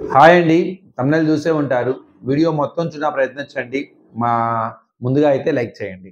hi అండి తమిళ చూసే ఉంటారు వీడియో మొత్తం చూడ ప్రయత్నించండి మా ముందుగా అయితే లైక్ చేయండి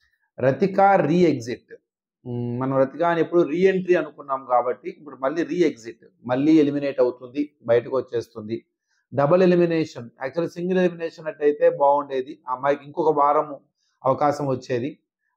రతిక రీ ఎగ్జిట్ మనం రతిక అని ఎప్పుడు రీ ఎంట్రీ అనుకున్నాం కాబట్టి ఇప్పుడు మళ్ళీ రీ ఎగ్జిట్ మళ్ళీ ఎలిమినేట్ అవుతుంది బయటకు వచ్చేస్తుంది double elimination actual single elimination అయితే బాగుండేది ఆ అమ్మాయికి ఇంకొక వారం అవకాశం వచ్చేది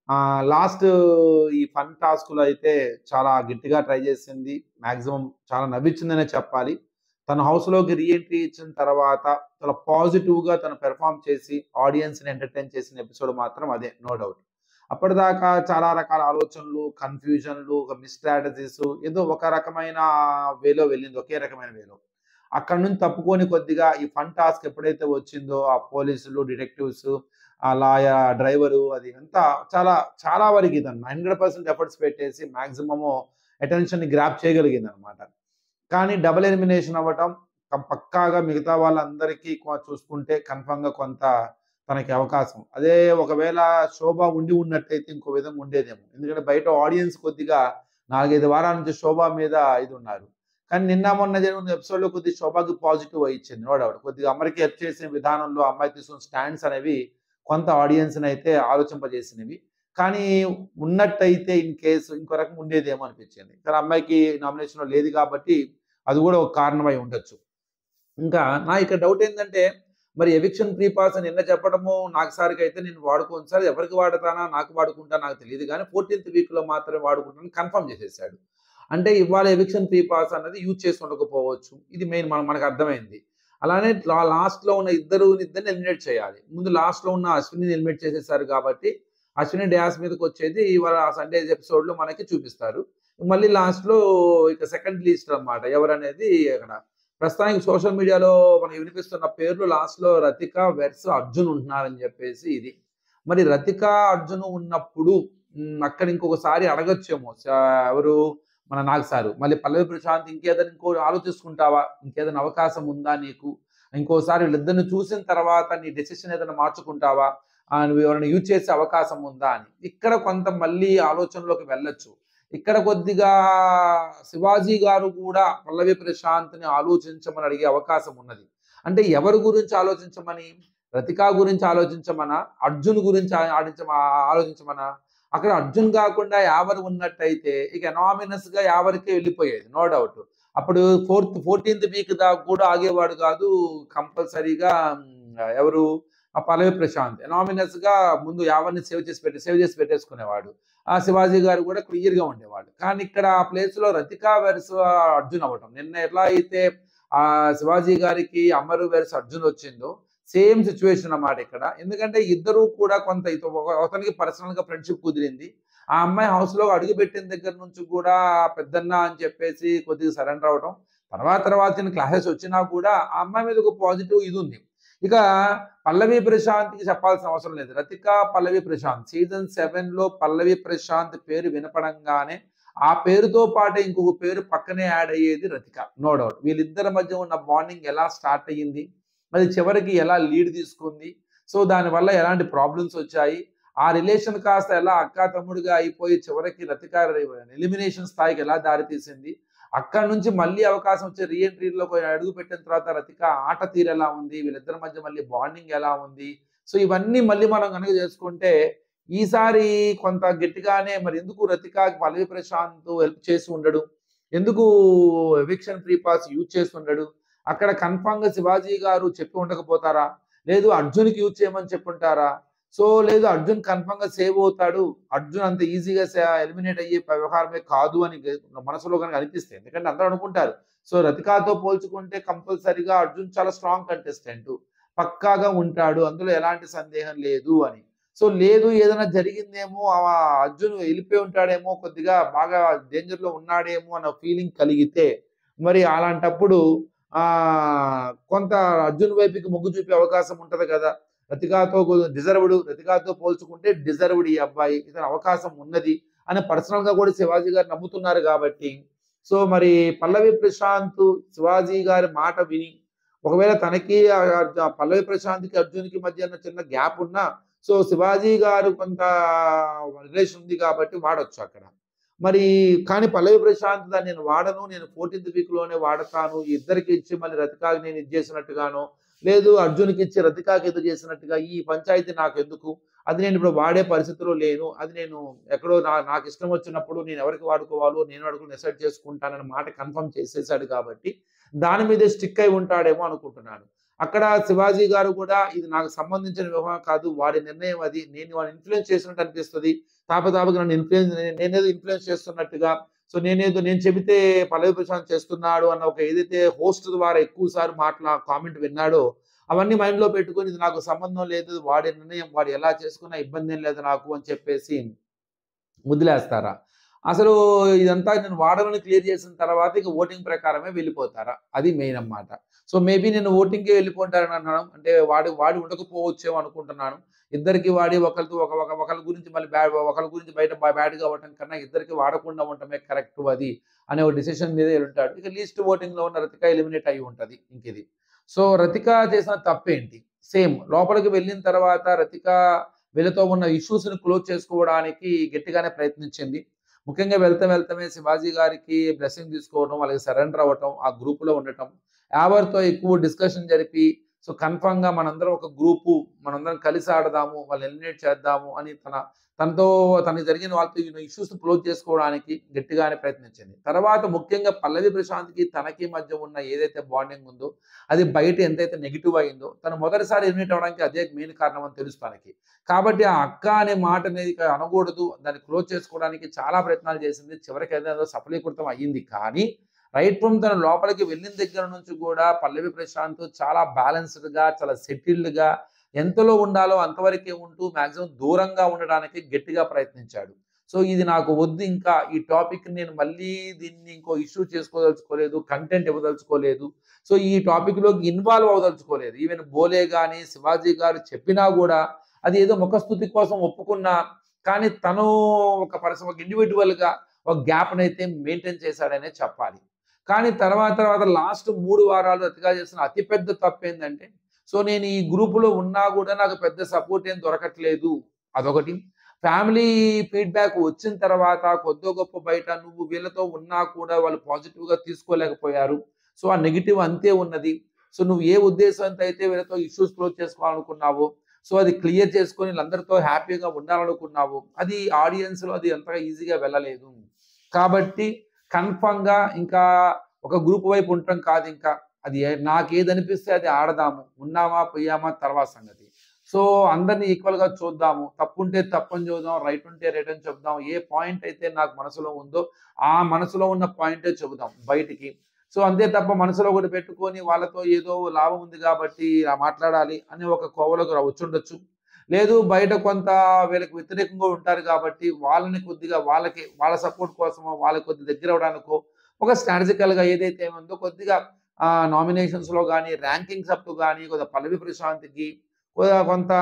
లాస్ట్ ఈ ఫన్ టాస్క్లో అయితే చాలా గట్టిగా ట్రై చేసింది మాక్సిమం చాలా నవ్వించిందనే చెప్పాలి తన హౌస్లోకి రీఎంట్రీ ఇచ్చిన తర్వాత చాలా పాజిటివ్గా తను పెర్ఫామ్ చేసి ఆడియన్స్ని ఎంటర్టైన్ చేసిన ఎపిసోడ్ మాత్రం అదే నో డౌట్ అప్పటిదాకా చాలా రకాల ఆలోచనలు కన్ఫ్యూజన్లు ఒక మిస్ స్ట్రాటజీస్ ఏదో ఒక రకమైన వేలో వెళ్ళింది ఒకే రకమైన వేలో అక్కడ నుంచి తప్పుకొని కొద్దిగా ఈ ఫన్ టాస్క్ ఎప్పుడైతే వచ్చిందో ఆ పోలీసులు డిటెక్టివ్స్ ఆ లాయర్ డ్రైవరు అది అంతా చాలా చాలా వరకు ఇదన్న హండ్రెడ్ పర్సెంట్ ఎఫర్ట్స్ పెట్టేసి మాక్సిమము అటెన్షన్ గ్రాప్ చేయగలిగింది అనమాట కానీ డబుల్ ఎలిమినేషన్ అవ్వటం కం- పక్కాగా మిగతా వాళ్ళందరికీ కొ- చూసుకుంటే కన్ఫర్మ్ గా కొంత తనకి అవకాశం అదే ఒకవేళ శోభ ఉండి ఉన్నట్టయితే ఇంకో విధంగా ఉండేదేమో ఎందుకంటే బయట ఆడియన్స్ కొద్దిగా నాలుగైదు వారాల నుంచి శోభ మీద ఇది ఉన్నారు కానీ నిన్న మొన్న జరిగిన ఎపిసోడ్ లో కొద్దిగా శోభకి పాజిటివ్ ఇచ్చింది నో డౌట్ కొద్దిగా అమ్మకి హెల్ప్ చేసే విధానంలో అమ్మాయి తీసుకున్న స్టాండ్స్ అనేవి కొంత ఆడియన్స్ అయితే ఆలోచింపజేసినవి కానీ ఉన్నట్టయితే ఇన్ కేసు ఇంకో రకం ఉండేదేమో అనిపించింది కానీ అమ్మాయికి నామినేషన్ లేదు కాబట్టి అది కూడా ఒక కారణమై ఉండొచ్చు ఇంకా నా ఇక్కడ డౌట్ ఏంటంటే మరి ఎవిక్షన్ ప్రీ పాస్ అని నిన్న చెప్పడము నాకు సారికి అయితే నేను వాడుకోను సార్ ఎవరికి వాడతానా నాకు వాడుకుంటా నాకు తెలియదు కానీ ఫోర్టీన్త్ వీక్ లో మాత్రమే వాడుకుంటాను కన్ఫర్మ్ చేసేసాడు అంటే ఇవాళ ఎవిక్షన్ ప్రీ పాస్ అన్నది యూజ్ చేసి ఉండకపోవచ్చు ఇది మెయిన్ మన మనకు అర్థమైంది అలానే లాస్ట్ లో ఉన్న ఇద్దరు ఇద్దరిని ఎలిమినేట్ చేయాలి ముందు లాస్ట్ లో ఉన్న అశ్విని ఎలిమినేట్ చేసేసారు కాబట్టి అశ్విని డ్యాస్ మీదకి వచ్చేది ఇవాళ సండే ఎపిసోడ్ లో మనకి చూపిస్తారు మళ్ళీ లాస్ట్ లో ఇక సెకండ్ లిస్ట్ అన్నమాట ఎవరనేది అక్కడ ప్రస్తుతానికి సోషల్ మీడియాలో మనకి వినిపిస్తున్న పేర్లు లాస్ట్ లో రతిక వెర్స్ అర్జున్ ఉంటున్నారని చెప్పేసి ఇది మరి రతిక అర్జున్ ఉన్నప్పుడు మ్, అక్కడ ఇంకొకసారి అడగచ్చేమో స- ఎవరు మన నాగ్ సారు మళ్ళీ పల్లవి ప్రశాంత్ ఇంకేదైనా ఇంకో ఆలోచిస్తుంటావా ఇంకేదైనా అవకాశం ఉందా నీకు ఇంకోసారి వీళ్ళిద్దరిని చూసిన తర్వాత నీ డెసిషన్ ఏదైనా మార్చుకుంటావా ఆ, నువ్వు ఎవరైనా యూజ్ చేసే అవకాశం ఉందా అని ఇక్కడ కొంత మళ్ళీ ఆలోచనలోకి వెళ్ళొచ్చు ఇక్కడ కొద్దిగా శివాజీ గారు కూడా పల్లవి ప్రశాంత్ని ఆలోచించమని అడిగే అవకాశం ఉన్నది అంటే ఎవరి గురించి ఆలోచించమని రతికా గురించి ఆలోచించమనా అర్జున్ గురించి ఆ- ఆడించమ ఆలోచించమనా అక్కడ అర్జున్ కాకుండా యావరు ఉన్నట్టయితే ఇక ఎనామినస్ గా యావరికే వెళ్ళిపోయేది నో డౌట్ అప్పుడు ఫోర్త్ ఫోర్టీన్త్ వీక్ దాకా కూడా ఆగేవాడు కాదు కంపల్సరీగా ఎవరు ఆ పల్లవి ప్రశాంత్ ఎనామినస్ గా ముందు యావరిని సేవ్ చేసి పెట్టి సేవ్ చేసి పెట్టేసుకునేవాడు ఆ శివాజీ గారు కూడా క్లియర్ గా ఉండేవాడు కానీ ఇక్కడ ఆ ప్లేస్ లో రతికా వెర్స్ అర్జున్ అవ్వటం నిన్న ఎట్లా అయితే ఆ శివాజీ గారికి అమరు వెర్స్ అర్జున్ వచ్చిందో సేమ్ సిచ్యువేషన్ అన్నమాట ఇక్కడ ఎందుకంటే ఇద్దరు కూడా కొంత ఇత- ఒక- అతనికి పర్సనల్ గా ఫ్రెండ్షిప్ కుదిరింది ఆ అమ్మాయి హౌస్ లో అడుగు పెట్టిన దగ్గర నుంచి కూడా పెద్దన్న అని చెప్పేసి కొద్దిగా సరెండర్ అవడం తర్వాత తర్వాత క్లాసెస్ వచ్చినా కూడా ఆ అమ్మాయి మీద ఒక పాజిటివ్ ఇది ఉంది ఇక పల్లవి ప్రశాంత్కి చెప్పాల్సిన అవసరం లేదు రతిక పల్లవి ప్రశాంత్ సీజన్ సెవెన్ లో పల్లవి ప్రశాంత్ పేరు వినపడంగానే ఆ పేరుతో పాటే ఇంకొక పేరు పక్కనే యాడ్ అయ్యేది రతిక నో డౌట్ వీళ్ళిద్దరి మధ్య ఉన్న బాండింగ్ ఎలా స్టార్ట్ అయ్యింది అది చివరికి ఎలా లీడ్ తీసుకుంది సో దానివల్ల ఎలాంటి ప్రాబ్లమ్స్ వచ్చాయి ఆ రిలేషన్ కాస్త ఎలా అక్క తమ్ముడుగా అయిపోయి చివరికి రతిక ఎలిమినేషన్ స్థాయికి ఎలా దారితీసింది అక్కడ నుంచి మళ్ళీ అవకాశం వచ్చే రీఎంట్రీలో అడుగు పెట్టిన తర్వాత రతిక ఆట తీరు ఎలా ఉంది వీళ్ళిద్దరి మధ్య మళ్ళీ బాండింగ్ ఎలా ఉంది సో ఇవన్నీ మళ్ళీ మనం కనుక చేసుకుంటే ఈసారి కొంత గట్టిగానే మరి ఎందుకు రతిక పల్లవి ప్రశాంత్ హెల్ప్ చేసి ఉండడు ఎందుకు ఎవిక్షన్ ఫ్రీ పాస్ యూజ్ చేసి ఉండడు అక్కడ కన్ఫామ్ గా శివాజీ గారు చెప్పి ఉండకపోతారా లేదు అర్జున్కి యూజ్ చేయమని చెప్పుంటారా సో లేదు అర్జున్ కన్ఫామ్ గా సేవ్ అవుతాడు అర్జున్ అంత ఈజీగా ఎలిమినేట్ అయ్యే వ్యవహారమే కాదు అని మనసులో కనుక అనిపిస్తే ఎందుకంటే అందరూ అనుకుంటారు సో రతికాతో పోల్చుకుంటే కంపల్సరీగా అర్జున్ చాలా స్ట్రాంగ్ కంటెస్టెంట్ పక్కాగా ఉంటాడు అందులో ఎలాంటి సందేహం లేదు అని సో లేదు ఏదైనా జరిగిందేమో ఆ అర్జున్ వెళ్ళిపోయి ఉంటాడేమో కొద్దిగా బాగా డేంజర్ లో ఉన్నాడేమో అన్న ఫీలింగ్ కలిగితే మరి అలాంటప్పుడు ఆ కొంత అర్జున్ వైపుకి మొగ్గు చూపే అవకాశం ఉంటది కదా రతికాతో డిజర్వ్డ్ రతికాతో పోల్చుకుంటే డిజర్వ్డ్ ఈ అబ్బాయి ఇతను అవకాశం ఉన్నది అని పర్సనల్ గా కూడా శివాజీ గారు నమ్ముతున్నారు కాబట్టి సో మరి పల్లవి ప్రశాంత్ శివాజీ గారి మాట విని ఒకవేళ తనకి ఆ- ఆ పల్లవి ప్రశాంత్కి అర్జున్కి మధ్య ఉన్న చిన్న గ్యాప్ ఉన్నా సో శివాజీ గారు కొంత రిలేషన్ ఉంది కాబట్టి వాడొచ్చు అక్కడ మరి కానీ పల్లవి ప్రశాంత్ దాన్ని నేను వాడను నేను ఫోర్టీన్త్ వీక్ లోనే వాడతాను ఇద్దరికి ఇచ్చి మళ్ళీ రతికాకి నేను ఇది చేసినట్టుగాను లేదు అర్జున్కి ఇచ్చి రతికాకి ఎదురు చేసినట్టుగా ఈ పంచాయతీ నాకు ఎందుకు అది నేను ఇప్పుడు వాడే పరిస్థితిలో లేను అది నేను ఎక్కడో నా నాకు ఇష్టం వచ్చినప్పుడు నేను ఎవరికి వాడుకోవాలో నేను వాడుకుని డిసైడ్ చేసుకుంటానని మాట కన్ఫర్మ్ చేసేసాడు కాబట్టి దాని మీదే స్టిక్ అయి ఉంటాడేమో అనుకుంటున్నాను అక్కడ శివాజీ గారు కూడా ఇది నాకు సంబంధించిన వ్యవహారం కాదు వాడి నిర్ణయం అది నేను వాడిని ఇన్ఫ్లుయెన్స్ చేసినట్టు అనిపిస్తుంది తాపతాపగా నన్ను ఇన్ఫ్లుయెన్స్ నేనేదో ఇన్ఫ్లుయెన్స్ చేస్తున్నట్టుగా సో నేనేదో నేను చెబితే పల్లవి ప్రశాంత్ చేస్తున్నాడు అన్న ఒక ఏదైతే హోస్ట్ ద్వారా ఎక్కువ సార్లు మాట్లా కామెంట్ విన్నాడో అవన్నీ మైండ్ లో పెట్టుకొని ఇది నాకు సంబంధం లేదు వాడి నిర్ణయం వాడు ఎలా చేసుకున్నా ఇబ్బంది ఏం లేదు నాకు అని చెప్పేసి ముదిలేస్తారా అసలు ఇదంతా నేను వాడమని క్లియర్ చేసిన తర్వాత ఇక ఓటింగ్ ప్రకారమే వెళ్ళిపోతారా అది మెయిన్ అన్నమాట సో మేబీ నేను ఓటింగ్కి వెళ్ళిపోతారని అన్నాను అంటే వాడి వాడి ఉండకపోవచ్చేమో అనుకుంటున్నాను ఇద్దరికి వాడి ఒకరితో ఒక ఒక ఒకరి గురించి మళ్ళీ బ్యాడ్ ఒకరి గురించి బయట బ్యాడ్గా అవ్వటం కన్నా ఇద్దరికి వాడకుండా ఉండటమే కరెక్ట్ అది అనే ఒక డిసిషన్ మీద ఉంటాడు ఇక లీస్ట్ ఓటింగ్ లో ఉన్న రతిక ఎలిమినేట్ అయి ఉంటది ఇంక ఇది సో రతిక చేసిన తప్పేంటి సేమ్ లోపలికి వెళ్ళిన తర్వాత రతిక వీళ్ళతో ఉన్న ఇష్యూస్ ని క్లోజ్ చేసుకోవడానికి గట్టిగానే ప్రయత్నించింది ముఖ్యంగా వెళ్తా వెళ్తామే శివాజీ గారికి బ్లెస్సింగ్ తీసుకోవడం వాళ్ళకి సరెండర్ అవ్వటం ఆ గ్రూప్ లో ఉండటం ఎవరితో ఎక్కువ డిస్కషన్ జరిపి సో కన్ఫామ్ గా మనందరం ఒక గ్రూపు మనందరం కలిసి ఆడదాము వాళ్ళు ఎలిమినేట్ చేద్దాము అని తన తనతో తనకి జరిగిన వాళ్ళతో ఇష్యూస్ క్లోజ్ చేసుకోవడానికి గట్టిగానే ప్రయత్నించింది తర్వాత ముఖ్యంగా పల్లవి ప్రశాంత్కి తనకి మధ్య ఉన్న ఏదైతే బాండింగ్ ఉందో అది బయట ఎంతైతే నెగిటివ్ అయిందో తను మొదటిసారి ఎలిమినేట్ అవ్వడానికి అదే మెయిన్ కారణం అని తెలుసు తనకి కాబట్టి ఆ అక్క అనే మాట అనేది ఇక అనకూడదు దాన్ని క్లోజ్ చేసుకోవడానికి చాలా ప్రయత్నాలు చేసింది చివరికి ఏదైనా సఫలీకృతం అయ్యింది కానీ రైట్ ఫ్రమ్ తన లోపలికి వెళ్ళిన దగ్గర నుంచి కూడా పల్లవి ప్రశాంత్ చాలా బ్యాలెన్స్డ్ గా చాలా సెటిల్డ్ గా ఎంతలో ఉండాలో అంతవరకే ఉంటూ మాక్సిమం దూరంగా ఉండడానికి గట్టిగా ప్రయత్నించాడు సో ఇది నాకు వద్దు ఇంకా ఈ టాపిక్ నేను మళ్ళీ దీన్ని ఇంకో ఇష్యూ చేసుకోదలుచుకోలేదు కంటెంట్ ఇవ్వదలుచుకోలేదు సో ఈ టాపిక్ లోకి ఇన్వాల్వ్ అవ్వదలుచుకోలేదు ఈవెన్ బోలే గాని శివాజీ గారు చెప్పినా కూడా అది ఏదో ముఖస్థుతి కోసం ఒప్పుకున్నా కానీ తను ఒక పర్సన్ ఒక ఇండివిజువల్ గా ఒక గ్యాప్ అయితే మెయింటైన్ చేశాడనే చెప్పాలి కానీ తర్వాత తర్వాత లాస్ట్ మూడు వారాలు అతిగా చేసిన అతిపెద్ద తప్పు ఏంటంటే సో నేను ఈ గ్రూపులో ఉన్నా కూడా నాకు పెద్ద సపోర్ట్ ఏం దొరకట్లేదు అదొకటి ఫ్యామిలీ ఫీడ్బ్యాక్ వచ్చిన తర్వాత కొద్ది గొప్ప బయట నువ్వు వీళ్ళతో ఉన్నా కూడా వాళ్ళు పాజిటివ్ గా తీసుకోలేకపోయారు సో ఆ నెగిటివ్ అంతే ఉన్నది సో నువ్వు ఏ ఉద్దేశంతో అయితే వీళ్ళతో ఇష్యూస్ క్లోజ్ చేసుకోవాలనుకున్నావో సో అది క్లియర్ చేసుకొని వీళ్ళందరితో హ్యాపీగా ఉండాలనుకున్నావు అది ఆడియన్స్ లో అది అంతగా ఈజీగా వెళ్ళలేదు కాబట్టి కన్ఫామ్ గా ఇంకా ఒక గ్రూప్ వైపు ఉండటం కాదు ఇంకా అది ఏ- నాకు ఏది అనిపిస్తే అది ఆడదాము ఉన్నామా పోయామా తర్వాత సంగతి సో అందరినీ ఈక్వల్ గా చూద్దాము తప్పుంటే తప్పని చూద్దాం రైట్ ఉంటే రైట్ అని చెప్దాం ఏ పాయింట్ అయితే నాకు మనసులో ఉందో ఆ మనసులో ఉన్న పాయింటే చెబుదాం బయటికి సో అంతే తప్ప మనసులో ఒకటి పెట్టుకొని వాళ్ళతో ఏదో లాభం ఉంది కాబట్టి ఇలా మాట్లాడాలి అని ఒక కోవలోకి రా- వచ్చుండొచ్చు లేదు బయట కొంత వీళ్ళకి వ్యతిరేకంగా ఉంటారు కాబట్టి వాళ్ళని కొద్దిగా వాళ్ళకి వాళ్ళ సపోర్ట్ కోసమో వాళ్ళకి కొద్ది దగ్గర అవడానికో ఒక స్ట్రాటజికల్ గా ఏదైతే ఉందో కొద్దిగా ఆ నామినేషన్స్ లో కానీ ర్యాంకింగ్స్ అప్ కానీ కొద్దిగా పల్లవి ప్రశాంత్కి కొద్దిగా కొంత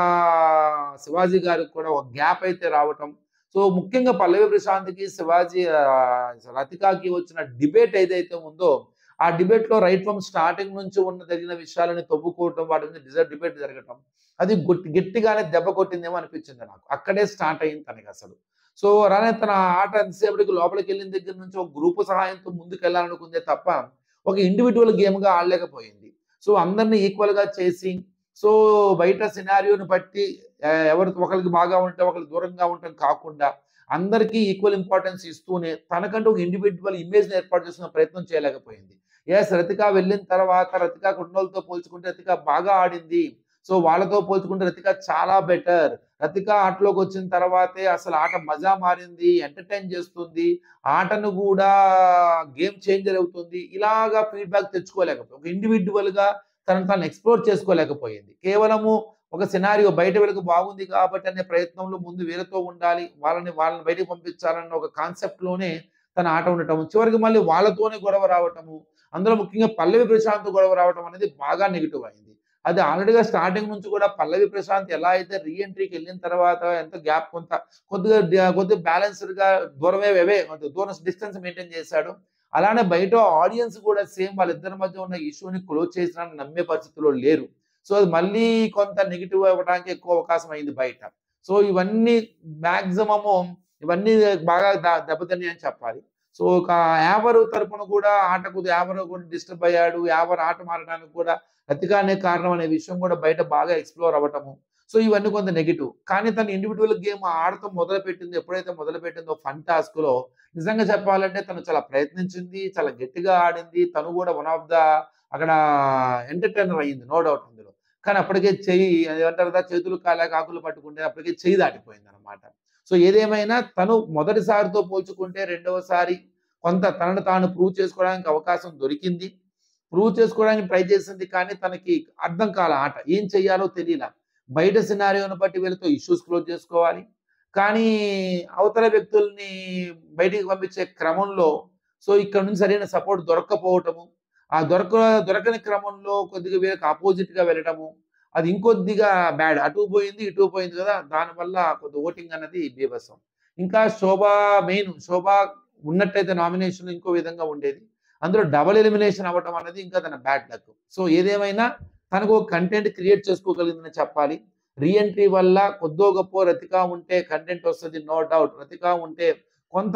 శివాజీ గారికి కూడా ఒక గ్యాప్ అయితే రావటం సో ముఖ్యంగా పల్లవి ప్రశాంత్కి శివాజీ ఆ, రతికాకి వచ్చిన డిబేట్ ఏదైతే ఉందో ఆ డిబేట్ లో రైట్ ఫ్రమ్ స్టార్టింగ్ నుంచి ఉన్న జరిగిన విషయాలని తవ్వుకోవటం వాటి మీద డిజర్ డిబేట్ జరగటం అది గొట్టి గట్టిగానే దెబ్బ కొట్టిందేమో అనిపించింది నాకు అక్కడే స్టార్ట్ అయింది తనకి అసలు సో రానే తన ఆట ఎంతసేపటికి లోపలికి వెళ్ళిన దగ్గర నుంచి ఒక గ్రూప్ సహాయంతో ముందుకు వెళ్ళాలనుకుందే తప్ప ఒక ఇండివిజువల్ గేమ్ గా ఆడలేకపోయింది సో అందరినీ ఈక్వల్ గా చేసి సో బయట సినారియోని బట్టి ఆ, ఎవరు ఒకరికి బాగా ఉంటే ఒకరికి దూరంగా ఉండటం కాకుండా అందరికీ ఈక్వల్ ఇంపార్టెన్స్ ఇస్తూనే తనకంటూ ఒక ఇండివిజువల్ ఇమేజ్ ఏర్పాటు చేసుకునే ప్రయత్నం చేయలేకపోయింది ఎస్ రతిక వెళ్ళిన తర్వాత రతిక కుండలతో పోల్చుకుంటే రతిక బాగా ఆడింది సో వాళ్ళతో పోల్చుకుంటే రతిక చాలా బెటర్ రతిక ఆటలోకి వచ్చిన తర్వాతే అసలు ఆట మజా మారింది ఎంటర్టైన్ చేస్తుంది ఆటను కూడా గేమ్ చేంజర్ అవుతుంది ఇలాగా ఫీడ్బ్యాక్ తెచ్చుకోలేకపోయింది ఒక ఇండివిజువల్ గా తనను తాను ఎక్స్ప్లోర్ చేసుకోలేకపోయింది కేవలము ఒక సినారియో బయట వీళ్ళకి బాగుంది కాబట్టి అనే ప్రయత్నంలో ముందు వీళ్ళతో ఉండాలి వాళ్ళని వాళ్ళని బయటకు పంపించాలన్న ఒక కాన్సెప్ట్ లోనే తన ఆట ఉండటం చివరికి మళ్ళీ వాళ్ళతోనే గొడవ రావటము అందులో ముఖ్యంగా పల్లవి ప్రశాంత్ గొడవ రావటం అనేది బాగా నెగిటివ్ అయింది అది ఆల్రెడీగా స్టార్టింగ్ నుంచి కూడా పల్లవి ప్రశాంత్ ఎలా అయితే రీఎంట్రీకి వెళ్ళిన తర్వాత ఎంత గ్యాప్ కొంత కొద్దిగా డి- కొద్దిగా బ్యాలెన్స్డ్ గా దూరమే అవే దూరం డిస్టెన్స్ మెయింటైన్ చేశాడు అలానే బయట ఆడియన్స్ కూడా సేమ్ వాళ్ళిద్దరి మధ్య ఉన్న ఇష్యూని క్లోజ్ చేసిన నమ్మే పరిస్థితిలో లేరు సో అది మళ్ళీ కొంత నెగిటివ్ అవ్వడానికి ఎక్కువ అవకాశం అయింది బయట సో ఇవన్నీ మాక్సిమము ఇవన్నీ బాగా ద- దెబ్బతిన్నాయి అని చెప్పాలి సో ఒక యావరు తరపున కూడా ఆటకు యావరు కూడా డిస్టర్బ్ అయ్యాడు యావరు ఆట మారడానికి కూడా రతికానే కారణం అనే విషయం కూడా బయట బాగా ఎక్స్ప్లోర్ అవ్వటము సో ఇవన్నీ కొంత నెగిటివ్ కానీ తన ఇండివిజువల్ గేమ్ ఆడటం మొదలు పెట్టింది ఎప్పుడైతే మొదలు పెట్టిందో ఫన్ టాస్క్ లో నిజంగా చెప్పాలంటే తను చాలా ప్రయత్నించింది చాలా గట్టిగా ఆడింది తను కూడా వన్ ఆఫ్ ద అక్కడ ఎంటర్టైనర్ అయ్యింది నో డౌట్ అందులో కానీ అప్పటికే చెయ్యి అది అంటారు కదా చేతులు కాలేక ఆకులు పట్టుకుంటే అప్పటికే చెయ్యి దాటిపోయింది అనమాట సో ఏదేమైనా తను మొదటిసారితో పోల్చుకుంటే రెండవసారి కొంత తనను తాను ప్రూవ్ చేసుకోవడానికి అవకాశం దొరికింది ప్రూవ్ చేసుకోవడానికి ట్రై చేసింది కానీ తనకి అర్థం కాల ఆట ఏం చెయ్యాలో తెలియలా బయట సినారియోని బట్టి వీళ్ళతో ఇష్యూస్ క్లోజ్ చేసుకోవాలి కానీ అవతల వ్యక్తుల్ని బయటికి పంపించే క్రమంలో సో ఇక్కడ నుంచి సరైన సపోర్ట్ దొరక్కపోవటము ఆ దొరక దొరకని క్రమంలో కొద్దిగా వీళ్ళకి ఆపోజిట్ గా వెళ్ళటము అది ఇంకొద్దిగా బ్యాడ్ అటు పోయింది ఇటు పోయింది కదా దానివల్ల కొద్ది ఓటింగ్ అనేది బీభత్సం ఇంకా శోభ మెయిన్ శోభ ఉన్నట్టయితే నామినేషన్ ఇంకో విధంగా ఉండేది అందులో డబల్ ఎలిమినేషన్ అవ్వటం అనేది ఇంకా తన బ్యాడ్ లక్ సో ఏదేమైనా తనకు కంటెంట్ క్రియేట్ చేసుకోగలిగిందని చెప్పాలి రీఎంట్రీ వల్ల కొద్దో గొప్ప రతిక ఉంటే కంటెంట్ వస్తుంది నో డౌట్ రతిక ఉంటే కొంత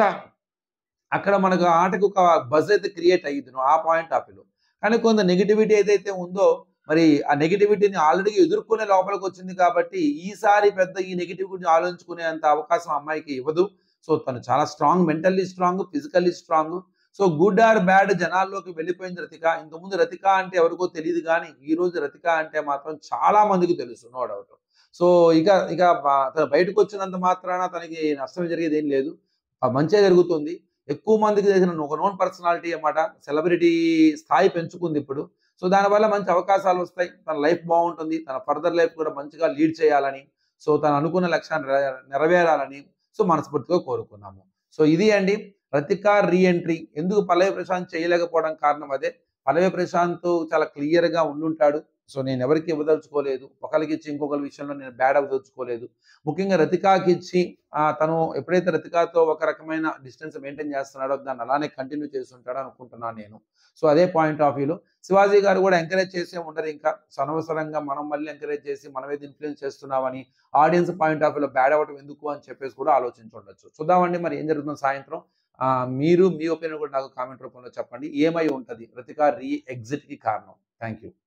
అక్కడ మనకు ఆటకు ఒక బజ్ అయితే క్రియేట్ అయ్యింది ఆ పాయింట్ ఆఫ్ వ్యూ కానీ కొంత నెగిటివిటీ ఏదైతే ఉందో మరి ఆ నెగిటివిటీని ఆల్రెడీ ఎదుర్కొనే లోపలికి వచ్చింది కాబట్టి ఈసారి పెద్ద ఈ నెగిటివ్ గురించి ఆలోచించుకునేంత అవకాశం అమ్మాయికి ఇవ్వదు సో తను చాలా strong mentally strong physically strong so good or bad జనాల్లోకి వెళ్ళిపోయింది రతిక ఇంతకుముందు రతిక అంటే ఎవరికో తెలియదు కానీ ఈ రోజు రతిక అంటే మాత్రం చాలా మందికి తెలుసు నో డౌట్ సో ఇక ఇక బ- తను బయటకు వచ్చినంత మాత్రాన తనకి నష్టం జరిగేది ఏం లేదు ఆ మంచిగా జరుగుతుంది ఎక్కువ మందికి తెలిసిన ఒక నోన్ పర్సనాలిటీ అన్నమాట సెలబ్రిటీ స్థాయి పెంచుకుంది ఇప్పుడు సో దానివల్ల మంచి అవకాశాలు వస్తాయి తన లైఫ్ బాగుంటుంది తన ఫర్దర్ లైఫ్ కూడా మంచిగా లీడ్ చేయాలని సో తను అనుకున్న లక్ష్యాన్ని నెర- నెరవేరాలని సో మనస్ఫూర్తిగా కోరుకున్నాము సో ఇది అండి రతిక రీఎంట్రీ ఎందుకు పల్లవి ప్రశాంత్ చేయలేకపోవడం కారణం అదే పల్లవి ప్రశాంత్ చాలా క్లియర్ గా ఉండుంటాడు సో నేను ఎవరికి ఇవ్వదలుచుకోలేదు ఒకరికి ఇచ్చి ఇంకొకరి విషయంలో నేను బ్యాడ్ అవ్వదలుచుకోలేదు ముఖ్యంగా రతికాకి ఇచ్చి ఆ, తను ఎప్పుడైతే రతికాతో ఒక రకమైన డిస్టెన్స్ మెయింటైన్ చేస్తున్నాడో దాన్ని అలానే కంటిన్యూ చేస్తుంటాడో అనుకుంటున్నాను నేను సో అదే పాయింట్ ఆఫ్ వ్యూలో శివాజీ గారు కూడా ఎంకరేజ్ చేసే ఉండరు ఇంకా సో అనవసరంగా మనం మళ్ళీ ఎంకరేజ్ చేసి మనమేది ఇన్ఫ్లుయెన్స్ చేస్తున్నామని ఆడియన్స్ పాయింట్ ఆఫ్ వ్యూలో బ్యాడ్ అవ్వడం ఎందుకు అని చెప్పేసి కూడా ఆలోచించుండొచ్చు చూద్దామండి మరి ఏం జరుగుతుంది సాయంత్రం ఆ, మీరు మీ ఒపీనియన్ కూడా నాకు కామెంట్ రూపంలో చెప్పండి ఏమై ఉంటుంది రతికా రీ ఎగ్జిట్ కి కారణం థ్యాంక్ యూ